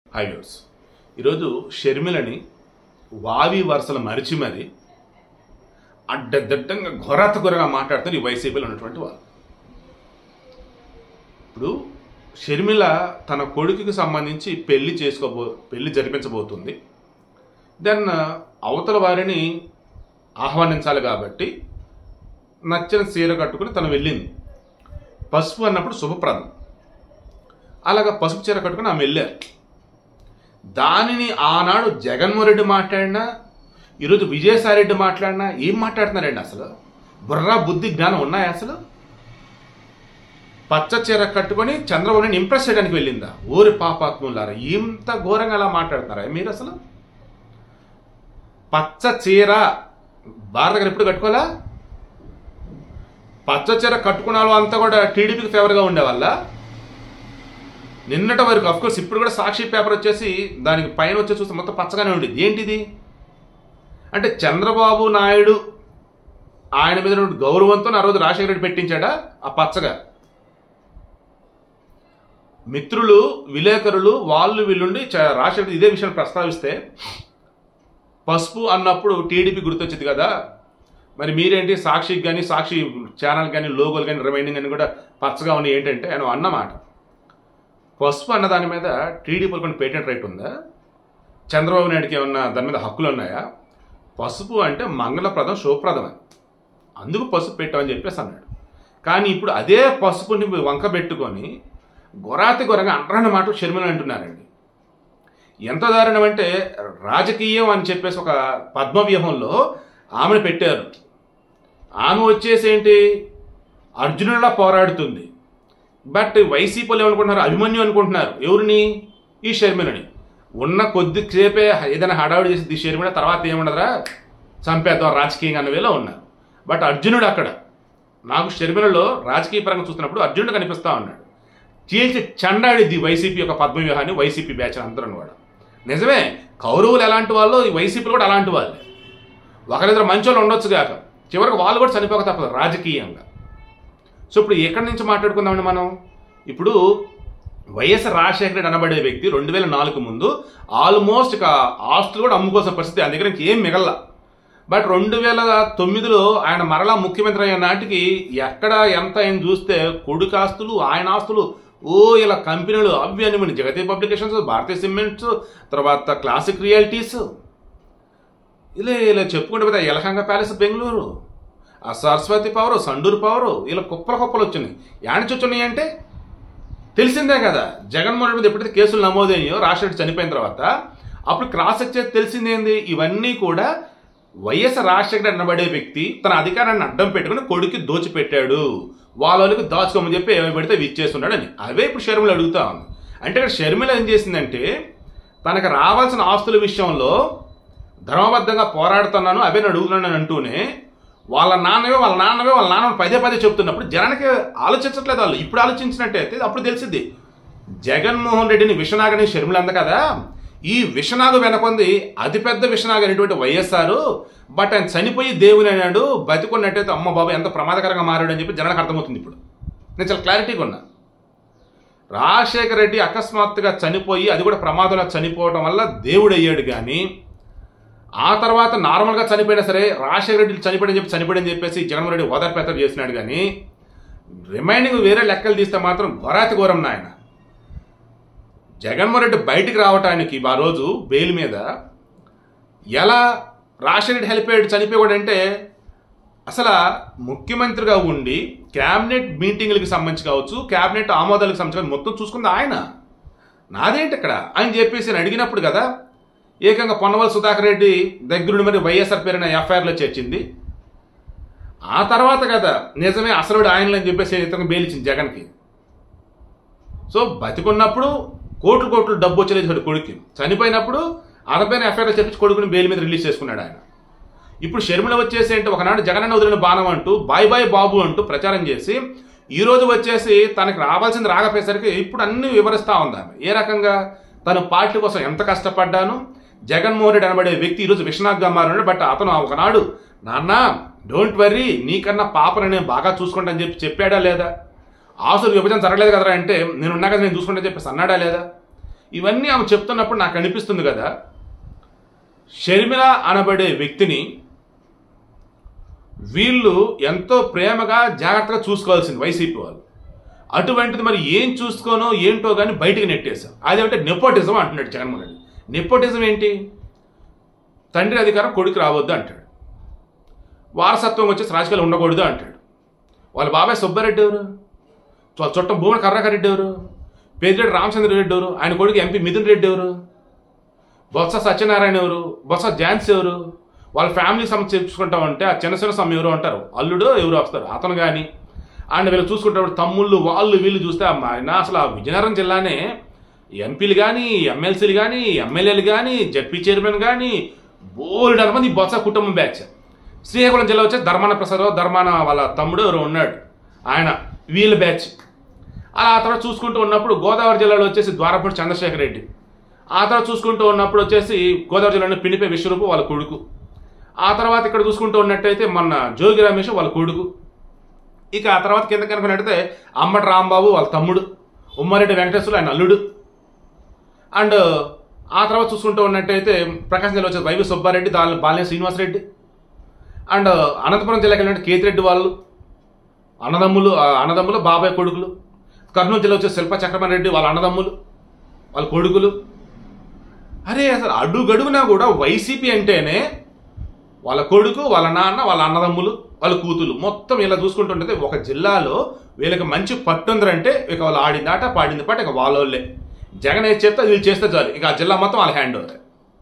highways ఈరోజు షర్మిలని వావి వరుసలు మరిచి మరి అడ్డదిడ్డంగా ఘొరాత ఘొరగా మాట్లాడుతారు ఈ వైసీపీలో ఉన్నటువంటి వాళ్ళు ఇప్పుడు షర్మిల తన కొడుకుకి సంబంధించి పెళ్లి చేసుకోబో పెళ్లి జరిపించబోతుంది దెన్ అవతల వారిని ఆహ్వానించాలి కాబట్టి నచ్చిన చీర కట్టుకుని తను వెళ్ళింది పసుపు అన్నప్పుడు శుభప్రదం అలాగా పసుపు చీర కట్టుకుని ఆమె వెళ్ళారు దానిని ఆనాడు జగన్మోహన్ రెడ్డి మాట్లాడినా ఈరోజు విజయసాయి రెడ్డి మాట్లాడినా ఏం మాట్లాడుతున్నారండి అసలు బుర్రా బుద్ధి జ్ఞానం ఉన్నాయా అసలు పచ్చ చీర కట్టుకొని చంద్రబాబుని ఇంప్రెస్ చేయడానికి వెళ్ళిందా ఊరి పాపాత్ములారా ఇంత ఘోరంగా అలా మాట్లాడుతున్నారా మీరు అసలు పచ్చ చీర భారత గారు ఎప్పుడు కట్టుకోవాలా పచ్చ చీర కట్టుకున్న వాళ్ళు అంతా కూడా టీడీపీకి ఫేవర్గా ఉండేవాళ్ళ నిన్నటి వరకు అఫ్ కోర్స్ ఇప్పుడు కూడా సాక్షి పేపర్ వచ్చేసి దానికి పైన వచ్చి చూస్తే మొత్తం పచ్చగానే ఉండేది ఏంటిది అంటే చంద్రబాబు నాయుడు ఆయన మీద ఉన్న గౌరవంతో ఆ రోజు రాజశేఖర రెడ్డి పెట్టించాడా ఆ పచ్చగా మిత్రులు విలేకరులు వాళ్ళు వీళ్ళుండి చ- రాజశేఖర రెడ్డి ఇదే విషయాన్ని ప్రస్తావిస్తే పసుపు అన్నప్పుడు టీడీపీ గుర్తొచ్చింది కదా మరి మీరేంటి సాక్షికి కానీ సాక్షి ఛానల్ కానీ లోగోలు కానీ రిమైండింగ్ అని కూడా పచ్చగా ఉన్నాయి ఏంటంటే ఆయన అన్నమాట పసుపు అన్న దాని మీద టీడీపీ కొన్ని పేటెంట్ రైట్ ఉందా చంద్రబాబు నాయుడుకి ఏమన్నా దాని మీద హక్కులు ఉన్నాయా పసుపు అంటే మంగళప్రదం శుభప్రదం అని అందుకు పసుపు పెట్టామని చెప్పేసి అన్నాడు కానీ ఇప్పుడు అదే పసుపుని వంక పెట్టుకొని గొరాతి గొరగా అంటరాని మాటలు షర్మిల అంటున్నారండి ఎంత దారుణం అంటే రాజకీయం అని చెప్పేసి ఒక పద్మవ్యూహంలో ఆమెను పెట్టారు ఆమె వచ్చేసి ఏంటి అర్జునుడిలా పోరాడుతుంది బట్ వైసీపీలో ఏమనుకుంటున్నారు అభిమన్యు అనుకుంటున్నారు ఎవరిని ఈ షర్మిలని ఉన్న కొద్ది సేపే ఏదైనా హడావుడి చేసి ఈ షర్మిల తర్వాత ఏముండదురా చంపేద్దాం రాజకీయంగా అన్న వేలో ఉన్నారు బట్ అర్జునుడు అక్కడ నాకు షర్మిలలో రాజకీయ పరంగా చూస్తున్నప్పుడు అర్జునుడు కనిపిస్తా ఉన్నాడు చీల్చి చండాడిద్ది వైసీపీ యొక్క పద్మవ్యూహాన్ని వైసీపీ బ్యాచ్ అందరూ కూడా నిజమే కౌరవులు ఎలాంటి వాళ్ళు ఈ వైసీపీలు కూడా అలాంటి వాళ్ళే ఒకరిద్దరు మంచోళ్ళు ఉండొచ్చు కాక చివరికి వాళ్ళు కూడా చనిపోక తప్పదు రాజకీయంగా సో ఇప్పుడు ఎక్కడి నుంచి మాట్లాడుకుందామండి మనం ఇప్పుడు వైఎస్ రాజశేఖర రెడ్డి అనబడే వ్యక్తి రెండు వేల నాలుగు ముందు ఆల్మోస్ట్ ఇక ఆస్తులు కూడా అమ్ముకోసిన పరిస్థితి ఆయన దగ్గర ఇంకేం మిగల బట్ రెండు వేల తొమ్మిదిలో ఆయన మరలా ముఖ్యమంత్రి అయిన నాటికి ఎక్కడ ఎంత ఆయన చూస్తే కొడుకు ఆస్తులు ఆయన ఆస్తులు ఓ ఇలా కంపెనీలు అవి అని మన జగతి పబ్లికేషన్స్ భారతీయ సిమెంట్స్ తర్వాత క్లాసిక్ రియాలిటీస్ ఇలా ఇలా చెప్పుకుంటే పోతే యలహంగ ప్యాలెస్ బెంగళూరు ఆ సరస్వతి పవర్ సండూరు పవర్ ఇలా కుప్పల కుప్పలు వచ్చినాయి యానిచి వచ్చినాయి అంటే తెలిసిందే కదా జగన్మోహన్ రెడ్డి మీద ఎప్పుడైతే కేసులు నమోదయ్యాయో రాష్ట్రపతి చనిపోయిన తర్వాత అప్పుడు క్రాస్ చెక్ చేసి తెలిసిందేంది ఇవన్నీ కూడా వైఎస్ రాజశేఖర రెడ్డి అనబడే వ్యక్తి తన అధికారాన్ని అడ్డం పెట్టుకుని కొడుకు దోచిపెట్టాడు వాళ్ళకి దాచుకోమని చెప్పి ఏమి పెడితే అవి ఇచ్చేస్తున్నాడు అని అవే ఇప్పుడు షర్మిల అడుగుతా ఉంది అంటే ఇక్కడ షర్మిల ఏం చేసిందంటే తనకు రావాల్సిన ఆస్తుల విషయంలో ధర్మబద్ధంగా పోరాడుతున్నాను అవే నేను అడుగుతున్నాను అంటూనే వాళ్ళ నాన్నవే వాళ్ళ నాన్నవే వాళ్ళ నాన్న పదే పదే చెప్తున్నప్పుడు జనానికి ఆలోచించట్లేదు వాళ్ళు ఇప్పుడు ఆలోచించినట్టయితే అప్పుడు తెలిసింది జగన్మోహన్ రెడ్డిని విషనాగని షర్మిల అంద కదా ఈ విషనాగు వెనకొంది అతిపెద్ద విషనాగు అనేటువంటి వైఎస్ఆర్ బట్ ఆయన చనిపోయి దేవుని అన్నాడు బతికున్నట్టయితే అమ్మ బాబు ఎంత ప్రమాదకరంగా మారాడు అని చెప్పి జనానికి అర్థమవుతుంది ఇప్పుడు నేను చాలా క్లారిటీగా ఉన్నా రాజశేఖర రెడ్డి అకస్మాత్తుగా చనిపోయి అది కూడా ప్రమాదంలో చనిపోవడం వల్ల దేవుడు అయ్యాడు కానీ ఆ తర్వాత నార్మల్గా చనిపోయినా సరే రాజశేఖర రెడ్డి చనిపోయని చెప్పి చనిపోయని చెప్పేసి జగన్మోహన్ రెడ్డి ఓదార్పేత చేసినాడు కానీ రిమైనింగ్ వేరే లెక్కలు తీస్తే మాత్రం ఘోరాతి ఘోరం నాయన జగన్మోహన్ రెడ్డి బయటికి రావటానికి ఆ రోజు బెయిల్ మీద ఎలా రాజశేఖర రెడ్డి హెల్ప్ అయ్యాడు చనిపోయాడంటే అసలు ముఖ్యమంత్రిగా ఉండి క్యాబినెట్ మీటింగ్లకు సంబంధించి కావచ్చు క్యాబినెట్ ఆమోదాలకు సంబంధించి మొత్తం చూసుకుంది ఆయన నాదేంటి ఇక్కడ ఆయన చెప్పేసి నేను అడిగినప్పుడు కదా ఏకంగా పొన్నవల్ సుధాకర్ రెడ్డి దగ్గరుండి మరి వైఎస్ఆర్ పేరున ఎఫ్ఐఆర్లో చేర్చింది ఆ తర్వాత కదా నిజమే అసలుడు ఆయనలో అని చెప్పేసి ఇతను బెయిలిచ్చింది జగన్కి సో బతికున్నప్పుడు కోట్లు కోట్లు డబ్బు వచ్చేది కొడుకు చనిపోయినప్పుడు అతనిపైన ఎఫ్ఐఆర్ చేర్చి కొడుకుని బెయిల్ మీద రిలీజ్ చేసుకున్నాడు ఆయన ఇప్పుడు షర్మిల వచ్చేసి అంటే ఒకనాడు జగనన్న వదిలిన బాణం అంటూ బాయ్ బాయ్ బాబు అంటూ ప్రచారం చేసి ఈ రోజు వచ్చేసి తనకు రావాల్సింది రాకపోయేసరికి ఇప్పుడు అన్ని వివరిస్తా ఉంది ఆమె ఏ రకంగా తను పార్టీ కోసం ఎంత కష్టపడ్డాను జగన్మోహన్ రెడ్డి అనబడే వ్యక్తి ఈరోజు విశ్వనాథ్ మారాడు బట్ అతను ఒకనాడు నాన్న డోంట్ వర్రీ నీకన్నా పాపను నేను బాగా చూసుకుంటా అని చెప్పి చెప్పాడా లేదా ఆస్తులు విభజన జరగలేదు కదరా అంటే నేను ఉన్నా కదా నేను చూసుకుంటా చెప్పేసి అన్నాడా లేదా ఇవన్నీ ఆమె చెప్తున్నప్పుడు నాకు అనిపిస్తుంది కదా షర్మిల అనబడే వ్యక్తిని వీళ్ళు ఎంతో ప్రేమగా జాగ్రత్తగా చూసుకోవాల్సింది వైసీపీ వాళ్ళు అటువంటిది మరి ఏం చూసుకోనో ఏంటో కానీ బయటికి నెట్టేశాం అదేంటే నెపోటిజం అంటున్నాడు జగన్మోహన్ రెడ్డి నెపోటిజం ఏంటి తండ్రి అధికారం కొడుకు రావద్దు అంటాడు వారసత్వం వచ్చేసి రాజకీయాలు ఉండకూడదు అంటాడు వాళ్ళ బాబాయ్ సుబ్బారెడ్డి ఎవరు చు- చుట్టం భూమన కర్రాకరెడ్డి ఎవరు పేదిరెడ్డి రామచంద్ర రెడ్డి ఎవరు ఆయన కొడుకు ఎంపీ మిథున్ రెడ్డి ఎవరు బొత్స సత్యనారాయణ ఎవరు బొత్స ఝాన్సీ ఎవరు వాళ్ళ ఫ్యామిలీ సమస్య చెప్పుకుంటా ఉంటే ఆ చిన్న చిన్న సమ్మ ఎవరు అంటారు అల్లుడు ఎవరు వస్తారు అతను కానీ అండ్ వీళ్ళు చూసుకుంటే తమ్ముళ్ళు వాళ్ళు వీళ్ళు చూస్తే అమ్మా ఆయన అసలు ఆ విజయనగరం జిల్లానే ఎంపీలు కానీ ఎమ్మెల్సీలు కానీ ఎమ్మెల్యేలు కానీ జడ్పీ చైర్మన్ కానీ బోల్డ్ మంది ఈ బొత్స కుటుంబం బ్యాచ్ శ్రీకాకుళం జిల్లా వచ్చేసి ధర్మాన ప్రసాదరావు ధర్మాన వాళ్ళ తమ్ముడు ఎవరు ఉన్నాడు ఆయన వీళ్ళ బ్యాచ్ అలా ఆ తర్వాత చూసుకుంటూ ఉన్నప్పుడు గోదావరి జిల్లాలో వచ్చేసి ద్వారపూడి చంద్రశేఖర్ రెడ్డి ఆ తర్వాత చూసుకుంటూ ఉన్నప్పుడు వచ్చేసి గోదావరి జిల్లాలో పినిపే విశ్వరూపు వాళ్ళ కొడుకు ఆ తర్వాత ఇక్కడ చూసుకుంటూ ఉన్నట్టయితే మొన్న జోగి రమేష్ వాళ్ళ కొడుకు ఇక ఆ తర్వాత కింద కనుకున్నట్టయితే అమ్మటి రాంబాబు వాళ్ళ తమ్ముడు ఉమ్మారెడ్డి వెంకటేశ్వరులు ఆయన అల్లుడు అండ్ ఆ తర్వాత చూసుకుంటూ ఉన్నట్టయితే ప్రకాశం జిల్లా వచ్చేసి వైవి సుబ్బారెడ్డి దాని బాలినేని శ్రీనివాసరెడ్డి అండ్ అనంతపురం జిల్లాకి వెళ్ళినట్టు కేతిరెడ్డి వాళ్ళు అన్నదమ్ములు ఆ అన్నదమ్ములు బాబాయ్ కొడుకులు కర్నూలు జిల్లా వచ్చే శిల్ప చక్రమణ రెడ్డి వాళ్ళ అన్నదమ్ములు వాళ్ళ కొడుకులు అరే అసలు అడుగడుగునా కూడా వైసీపీ అంటేనే వాళ్ళ కొడుకు వాళ్ళ నాన్న వాళ్ళ అన్నదమ్ములు వాళ్ళ కూతులు మొత్తం ఇలా చూసుకుంటుంటే ఒక జిల్లాలో వీళ్ళకి మంచి పట్టుందరంటే ఇక వాళ్ళు ఆడింది ఆట పాడింది పాట ఇక వాళ్ళోళ్ళే జగన్ ఏది చెప్తే వీళ్ళు చేస్తే చాలు ఇక ఆ జిల్లా మొత్తం వాళ్ళ హ్యాండ్ ఓవర్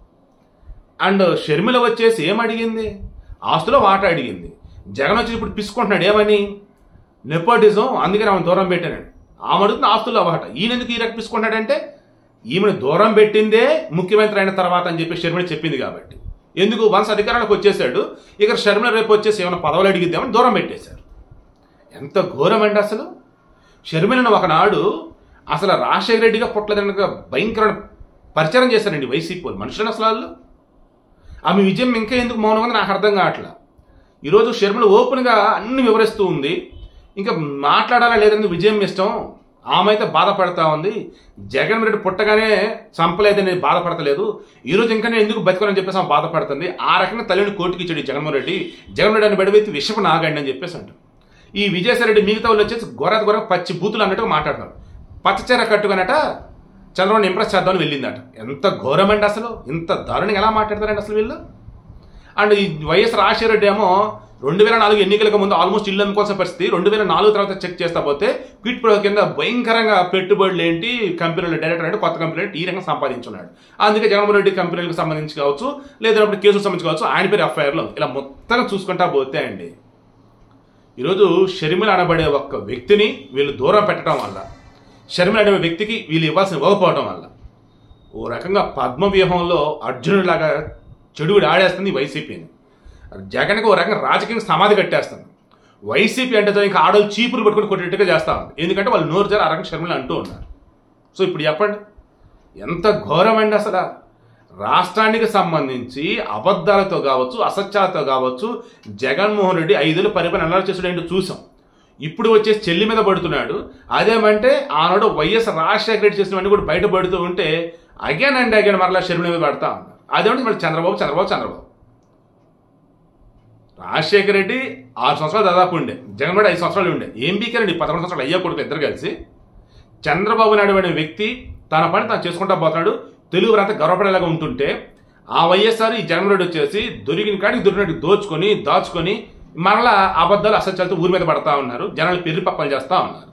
అండ్ షర్మిల వచ్చేసి ఏం అడిగింది ఆస్తులో వాట అడిగింది జగన్ వచ్చి ఇప్పుడు పిసుకుంటున్నాడు ఏమని నెపోటిజం అందుకని ఆమె దూరం పెట్టానండి ఆమె అడుగుతున్న ఆస్తుల్లో వాట ఈయన ఎందుకు ఈ రకం పిసుకుంటాడంటే ఈమెను దూరం పెట్టిందే ముఖ్యమంత్రి అయిన తర్వాత అని చెప్పి షర్మిల చెప్పింది కాబట్టి ఎందుకు వన్స్ అధికారానికి వచ్చేసాడు ఇక షర్మిల రేపు వచ్చేసి ఏమైనా పదవులు అడిగిద్దామని దూరం పెట్టేశారు ఎంత ఘోరం అండి అసలు షర్మిలను ఒకనాడు అసలు రాజశేఖర రెడ్డిగా పుట్టలేదని భయంకరమైన పరిచయం చేశారండి వైసీపీ వాళ్ళు మనుషులను అసలు వాళ్ళు ఆమె విజయం ఇంకా ఎందుకు మౌనంగా ఉంది నాకు అర్థం కావట్లా ఈరోజు షర్మిల ఓపెన్గా అన్ని వివరిస్తూ ఉంది ఇంకా మాట్లాడాలా లేదని విజయం ఇష్టం ఆమె అయితే బాధపడతా ఉంది జగన్ రెడ్డి పుట్టగానే చంపలేదని బాధపడతలేదు ఈరోజు ఇంకా నేను ఎందుకు బతికోనని చెప్పేసి ఆమె బాధపడుతుంది ఆ రకంగా తల్లిని కోర్టుకి ఇచ్చాడు ఈ జగన్మోహన్ రెడ్డి జగన్ రెడ్డి అని బెడవెత్తి విషపు నాగండి అని చెప్పేసి అంటారు ఈ విజయసాయి రెడ్డి మిగతా వాళ్ళు వచ్చేసి గొర్ర గొర్ర పచ్చి బూతులు అన్నట్టుగా మాట్లాడతారు పచ్చచీర కట్టుకునట చంద్రబాబు ఇంప్రెస్ చేద్దామని వెళ్ళిందట ఎంత ఘోరమండి అసలు ఇంత దారుణంగా ఎలా మాట్లాడతారండి అసలు వీళ్ళు అండ్ ఈ వైఎస్ రాజశేఖర రెడ్డి ఏమో రెండు వేల నాలుగు ఎన్నికలకు ముందు ఆల్మోస్ట్ ఇల్లు అనుకోవాల్సిన పరిస్థితి రెండు వేల నాలుగు తర్వాత చెక్ చేస్తా పోతే క్విట్ ప్రో కింద భయంకరంగా పెట్టుబడులు ఏంటి కంపెనీలు డైరెక్టర్ అంటే కొత్త కంపెనీ అంటే ఈ రకంగా సంపాదించున్నాడు అందుకే జగన్మోహన్ రెడ్డి కంపెనీలకు సంబంధించి కావచ్చు లేదంటే కేసులకు సంబంధించి కావచ్చు ఆయన పేరు ఎఫ్ఐఆర్లో ఇలా మొత్తంగా చూసుకుంటా పోతే అండి ఈరోజు షర్మిల అనబడే ఒక్క వ్యక్తిని వీళ్ళు దూరం పెట్టడం వల్ల షర్మిల అనే వ్యక్తికి వీళ్ళు ఇవ్వాల్సిన ఇవ్వకపోవడం వల్ల ఓ రకంగా పద్మ వ్యూహంలో అర్జునుడిలాగా చెడుగుడు ఆడేస్తుంది ఈ వైసీపీని జగన్కి ఓ రకంగా రాజకీయ సమాధి కట్టేస్తుంది వైసీపీ అంటే ఇంకా ఆడవాళ్ళు చీపులు పట్టుకొని కొట్టేట్టుగా చేస్తా ఉంది ఎందుకంటే వాళ్ళు నోరు జారి ఆ రకంగా షర్మిల అంటూ ఉన్నారు సో ఇప్పుడు చెప్పండి ఎంత ఘోరమండి అసలు రాష్ట్రానికి సంబంధించి అబద్ధాలతో కావచ్చు అసత్యాలతో కావచ్చు జగన్మోహన్ రెడ్డి ఐదేళ్ళు పరిపాలన ఎలా చేసాడు ఏంటో చూసాం ఇప్పుడు వచ్చేసి చెల్లి మీద పడుతున్నాడు అదేమంటే ఆనాడు వైఎస్ రాజశేఖర రెడ్డి చేసినవన్నీ కూడా బయట పడుతూ ఉంటే అగైన్ అండ్ అగైన్ మరలా షర్మిల మీద పడతా ఉన్నారు అదేమంటే మళ్ళీ చంద్రబాబు చంద్రబాబు చంద్రబాబు రాజశేఖర రెడ్డి ఆరు సంవత్సరాలు దాదాపు ఉండే జగన్ రెడ్డి ఐదు సంవత్సరాలు ఉండే ఏం బీకారండి పదకొండు సంవత్సరాలు అయ్యా కొడుకు ఇద్దరు కలిసి చంద్రబాబు నాయుడు అనే వ్యక్తి తన పని తాను చేసుకుంటా పోతున్నాడు తెలుగు ప్రాంతం గర్వపడేలాగా ఉంటుంటే ఆ వైఎస్ఆర్ ఈ జగన్ రెడ్డి వచ్చేసి దొరికిన కాడికి దొరికినట్టు దోచుకొని దాచుకొని మరలా అబద్ధాలు అసత్యాలతో ఊరి మీద పడతా ఉన్నారు జనాలు పెళ్లి పక్కలు చేస్తా ఉన్నారు